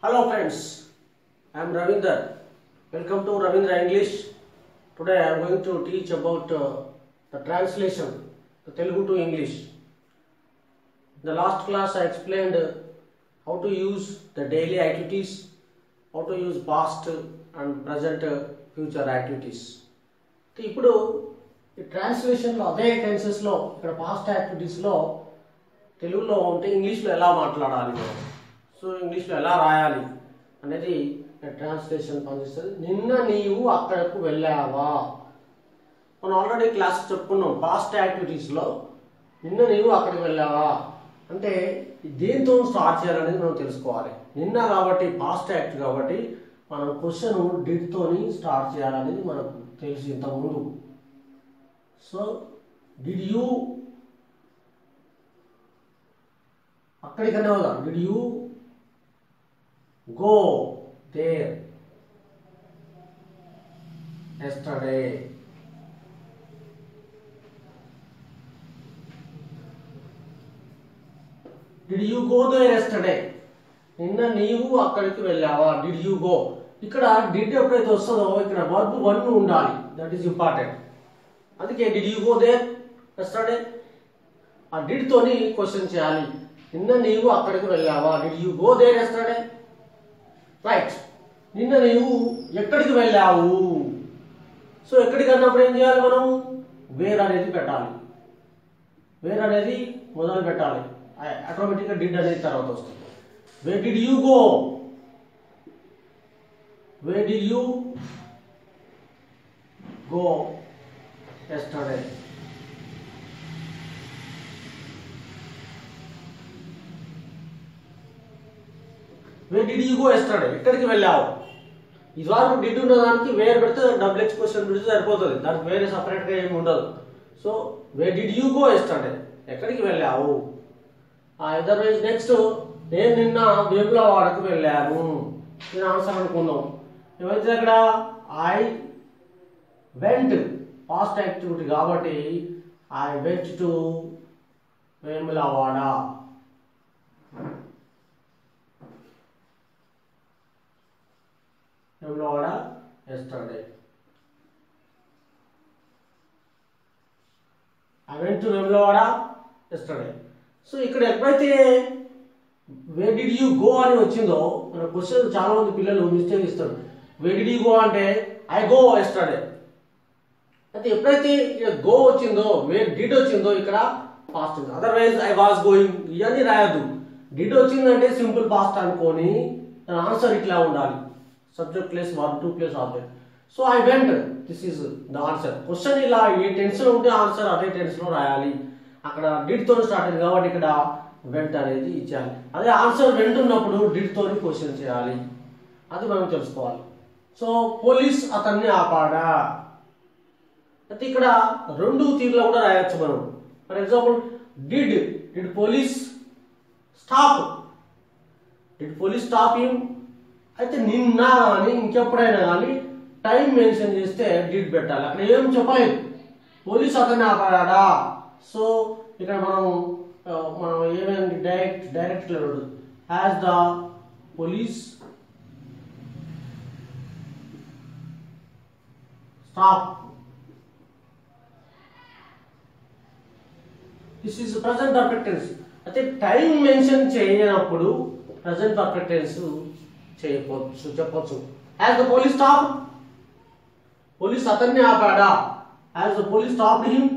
Hello friends, I am Ravinder. Welcome to Ravindra English. Today I am going to teach about uh, the translation, the Telugu to English. In the last class I explained uh, how to use the daily activities, how to use past and present uh, future activities. ఇప్పుడు ఈ ట్రాన్స్లేషన్లో అదే టెన్సెస్లో ఇక్కడ past యాక్టివిటీస్లో తెలుగులో ఉంటే ఇంగ్లీష్లో ఎలా మాట్లాడాలి మనం సో ఇంగ్లీష్లో ఎలా రాయాలి అనేది ట్రాన్స్లేషన్ పనిచేస్తుంది నిన్న నీవు అక్కడకు వెళ్ళావా మనం ఆల్రెడీ క్లాస్ చెప్పుకున్నాం పాస్ట్ యాక్టివిటీస్లో నిన్న నీవు అక్కడికి వెళ్ళావా అంటే దేంతో స్టార్ట్ చేయాలనేది మనం తెలుసుకోవాలి నిన్న కాబట్టి పాస్ట్ యాక్ట్ కాబట్టి మనం క్వశ్చన్ డిడ్తోని స్టార్ట్ చేయాలనేది మనకు తెలుసు ఇంతకుముందు సో డిడ్ యూ అక్కడికనే వదా did you go there yesterday did you go there yesterday నిన్న నీవు అక్కడికి వెళ్ళావా డిడ్ యూ గో ఇక్కడ డిడ్ ఎప్పుడైతే వస్తుందో ఇక్కడ వర్బ్ వన్ ఉండాలి దట్ ఈస్ ఇంపార్టెంట్ అందుకే did you go there yesterday ఆ డిడ్ తోని క్వశ్చన్ చేయాలి నిన్న నీవు అక్కడికి వెళ్ళావా did you go there yesterday right నిన్న నీవు ఎక్కడికి వెళ్ళావు సో ఎక్కడికి అన్నప్పుడు ఏం చేయాలి మనం వేర్ అనేది పెట్టాలి వేర్ అనేది మొదలు పెట్టాలి ఆటోమేటిక్గా డిడ్ అనేది తర్వాత వస్తుంది where did you go where did you go yesterday where did you go yesterday ఎక్కడికి వెళ్ళావు ఇది వరకు డిడ్ ఉన్న దానికి వేరే పెడితే డబుల్ ఎక్స్ క్వశ్చన్ పెడితే సరిపోతుంది దానికి వేరే సపరేట్గా ఏమి ఉండదు so where did you go yesterday ఎక్కడికి వెళ్ళావు అదర్వైజ్ నెక్స్ట్ నేను నిన్న వేములవాడకు వెళ్ళాను నేను ఆన్సర్ అనుకుందాం ఏమైతే అక్కడ ఐ వెంట్ పాస్ట్ యాక్టివిటీ కాబట్టి I went to Vemulawada Vemulawada yesterday I went to Vemulawada yesterday so ఇక్కడ ఎప్పుడైతే వే డిడ్ యూ గో అని వచ్చిందో మన క్వశ్చన్ చాలా మంది పిల్లలు మిస్టేక్ ఇస్తారు వే డిడ్ యూ గో అంటే ఐ గో ఎస్టర్డే అయితే ఎప్పుడైతే ఇక్కడ గో వచ్చిందో వే డిడ్ వచ్చిందో ఇక్కడ పాస్ట్ ఉంది అదర్వైజ్ ఐ వాస్ గోయింగ్ ఇవన్నీ రాయద్దు డిడ్ వచ్చిందంటే సింపుల్ పాస్ట్ అనుకొని దాని ఆన్సర్ ఇట్లా ఉండాలి subject place one two place object so I went this is the answer question ఇలా ఏ టెన్షన్ ఉంటే ఆన్సర్ అదే టెన్స్లో రాయాలి అక్కడ డిడ్ తో స్టార్ట్ అయింది కాబట్టి ఇక్కడ వెంట్ అనేది ఇచ్చాలి అదే ఆన్సర్ వెంట్ ఉన్నప్పుడు డిడ్ తోని క్వశ్చన్ చేయాలి అది మనం తెలుసుకోవాలి సో పోలీస్ అతన్ని ఆపాడా అయితే ఇక్కడ రెండు తీరులో కూడా రాయొచ్చు మనం for example did did police stop did police stop him అయితే నిన్న కానీ ఇంకెప్పుడైనా కానీ టైం మెన్షన్ చేస్తే డిడ్ పెట్టాలి అక్కడ ఏం చెప్పలేదు పోలీస్ అతన్ని ఆపాడా సో ఇక్కడ మనం ఆ, మనం ఏమైంది direct direct has the police stop this is present perfect tense అయితే టైం మెన్షన్ చేయనప్పుడు ప్రజెంట్ పర్ఫెక్ట్ టెన్స్ చేయవచ్చు చెప్పొచ్చు has the police stop police అతన్ని ఆపాడా has the police stop him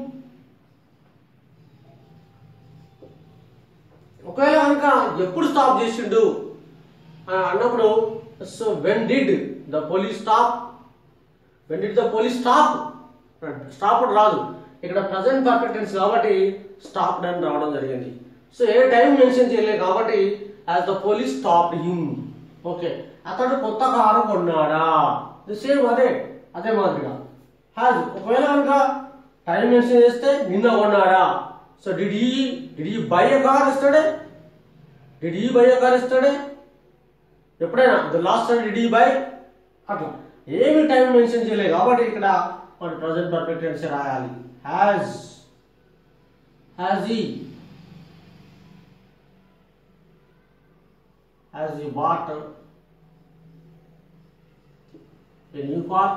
ఒకవేళ కనుక ఎప్పుడు స్టాప్ చేసిండు అని అన్నప్పుడు so when did the police stop when did the police stop stop రాదు ఇక్కడ ప్రజెంట్ పర్ఫెక్ట్ టెన్స్ కాబట్టి స్టాప్ అని రావడం జరిగింది సో ఏ టైం మెన్షన్ చేయలేదు కాబట్టి has the police stop him okay అతడు కొత్త కారు కొన్నాడా ది సేమ్ అదే అదే మాదిరిగా హ్యాజ్ ఒకవేళ కనుక టైం మెన్షన్ చేస్తే నిన్న కొన్నాడా so did he did he buy a car yesterday did he buy a car yesterday ఎప్పుడైనా the last time did he buy అట్లా ఏమి టైం మెన్షన్ చేయలేదు కాబట్టి ఇక్కడ మన ప్రజెంట్ పర్ఫెక్ట్ టెన్స్ రాయాలి has has he has he bought a new car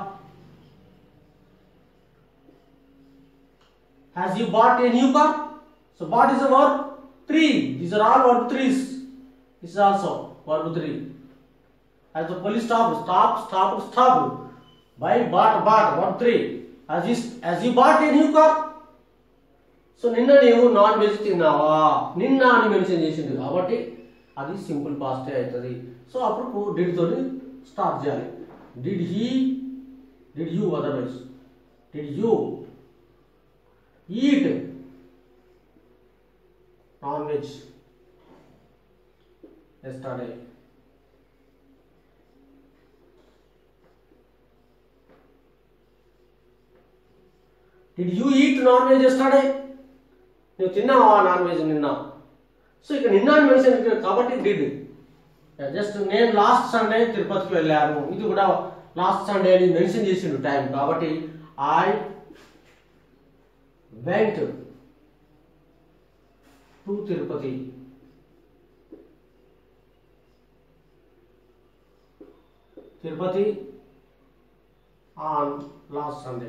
has you bought a new car so bought is a verb 3 these are all verb 3s this is also verb 3 as the police stopped stop stopped stopped buy bought bought verb 3 as you as you bought a new car so నిన్న నీవు non veg తిన్నావా నిన్న అని mention చేసింది కాబట్టి అది simple పాస్టే అవుతుంది సో అప్పుడు డిడ్ తోని స్టార్ట్ చేయాలి did he did you otherwise did you eat non veg yesterday did you eat non veg yesterday నువ్వు తిన్నావా నాన్ వెజ్ నిన్న సో ఇక నిన్న అని మెన్షన్ కాబట్టి డిడ్ జస్ట్ నేను లాస్ట్ సండే తిరుపతికి వెళ్ళాను ఇది కూడా లాస్ట్ సండే అని మెన్షన్ చేసిండు టైం కాబట్టి I went to Tirupati Tirupati on last Sunday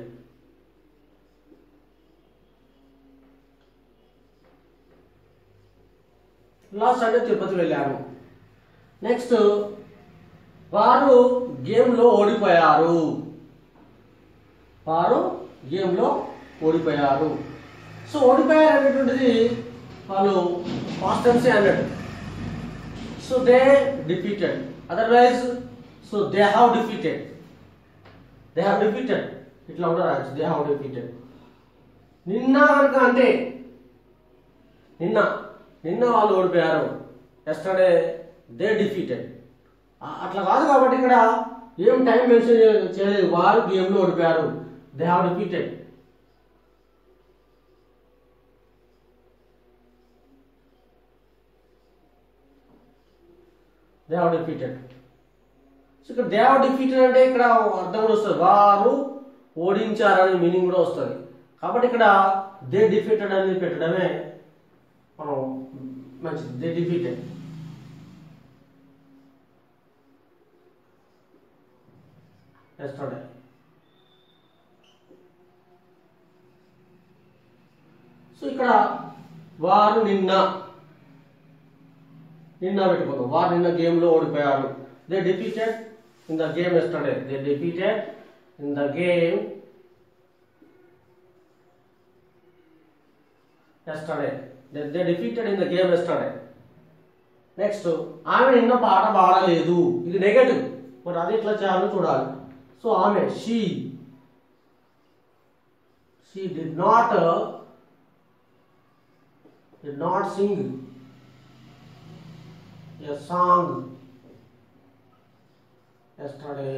last Sunday Tirupati వెళ్ళాను నెక్స్ట్ వారు గేమ్లో ఓడిపోయారు వారు గేమ్లో ఓడిపోయారు సో ఓడిపోయారు అనేటువంటిది వాళ్ళు పాస్ట్ టైమ్సే అన్నాడు so they defeated otherwise so they have defeated they have defeated ఇట్లా కూడా రాయచ్చు దే హ్యావ్ డిఫీటెడ్ నిన్న కనుక అంటే నిన్న నిన్న వాళ్ళు ఓడిపోయారు ఎస్టర్డే దే డిఫీటెడ్ అట్లా కాదు కాబట్టి ఇక్కడ ఏం టైం మెన్షన్ చేయలేదు వారు గేమ్లో ఓడిపోయారు they have defeated they have defeated so ఇక్కడ దే హ్యావ్ డిఫీటెడ్ అంటే ఇక్కడ అర్థం కూడా వస్తుంది వారు ఓడించారనే మీనింగ్ కూడా వస్తుంది కాబట్టి ఇక్కడ దే డిఫీటెడ్ అనేది పెట్టడమే మనం మంచిది దే డిఫీటెడ్ ఎస్టర్డే సో ఇక్కడ వారు నిన్న నిన్న పెట్టుకుందాం వారు నిన్న గేమ్లో ఓడిపోయారు they defeated in the game yesterday they defeated in the game yesterday they they defeated in the game yesterday next ఆమె నిన్న పాట పాడలేదు ఇది నెగటివ్ మరి అది ఎట్లా చేయాలో చూడాలి సో ఆమె she she did not did not sing a song yesterday.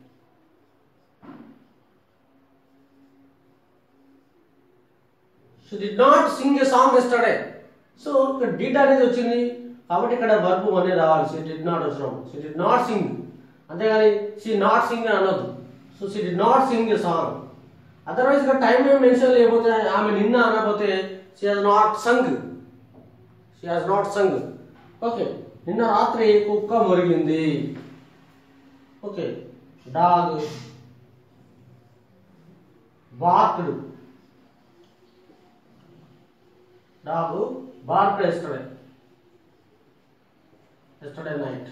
She did not sing a song yesterday. So ఇక్కడ డిడ్ అనేది వచ్చింది కాబట్టి ఇక్కడ వర్బ్ అనేది రావాలి షీ డిడ్ నాట్ వచ్చినాం షీ డిడ్ నాట్ సింగ్ అంతేగాని షీ నాట్ సింగ్ అని అనొద్దు so she did not sing a song otherwise ఇక్కడ టైం ఏం మెన్షన్ లేకపోతే ఆమె నిన్న అనకపోతే she has not sung she has not sung okay నిన్న రాత్రి కుక్క మురిగింది okay dog barked dog barked yesterday yesterday night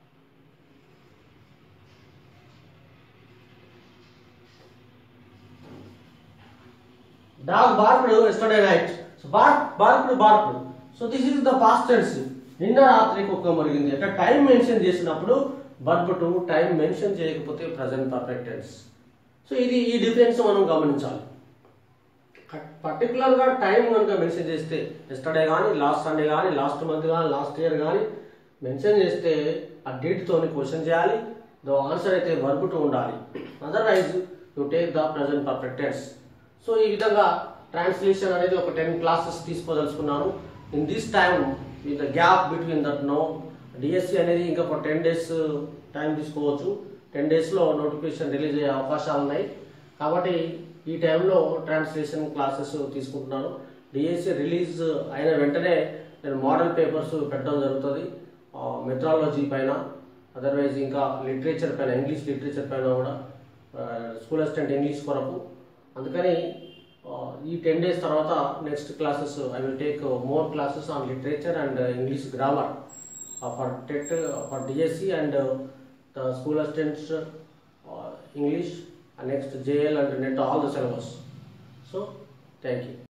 dog barked yesterday night so BARC barked barked so this is the past tense నిన్న రాత్రి కుక్క మరిగింది అంటే time mention చేసినప్పుడు బర్బ్ టు టైం మెన్షన్ చేయకపోతే ప్రజెంట్ పర్ఫెక్ట్ టెన్స్ సో ఇది ఈ difference మనం గమనించాలి పర్టికులర్గా టైం కనుక మెన్షన్ చేస్తే ఎస్టర్డే కానీ లాస్ట్ సండే కానీ లాస్ట్ మంత్ కానీ లాస్ట్ ఇయర్ కానీ మెన్షన్ చేస్తే ఆ డేట్తోని క్వశ్చన్ చేయాలి దో ఆన్సర్ అయితే వర్బ్ టు ఉండాలి otherwise you take the present perfect tense so ఈ విధంగా ట్రాన్స్లేషన్ అనేది ఒక టెన్ క్లాసెస్ తీసుకోదలుచుకున్నాను in this time with the gap between that no DSC అనేది ఇంకా ఒక టెన్ డేస్ టైం తీసుకోవచ్చు టెన్ డేస్లో నోటిఫికేషన్ రిలీజ్ అయ్యే అవకాశాలు ఉన్నాయి కాబట్టి ఈ టైంలో ట్రాన్స్లేషన్ క్లాసెస్ తీసుకుంటున్నాను డిఎస్సి రిలీజ్ అయిన వెంటనే నేను మోడల్ పేపర్స్ పెట్టడం జరుగుతుంది మెట్రాలజీ పైన అదర్వైజ్ ఇంకా లిటరేచర్ పైన ఇంగ్లీష్ లిటరేచర్ పైన కూడా స్కూల్ అసిస్టెంట్ ఇంగ్లీష్ కొరకు అందుకని ఆ, ఈ టెన్ డేస్ తర్వాత next classes I will take more classes on literature and English grammar for TET for DSC and the school assistants English next JL and NET all the syllabus so thank you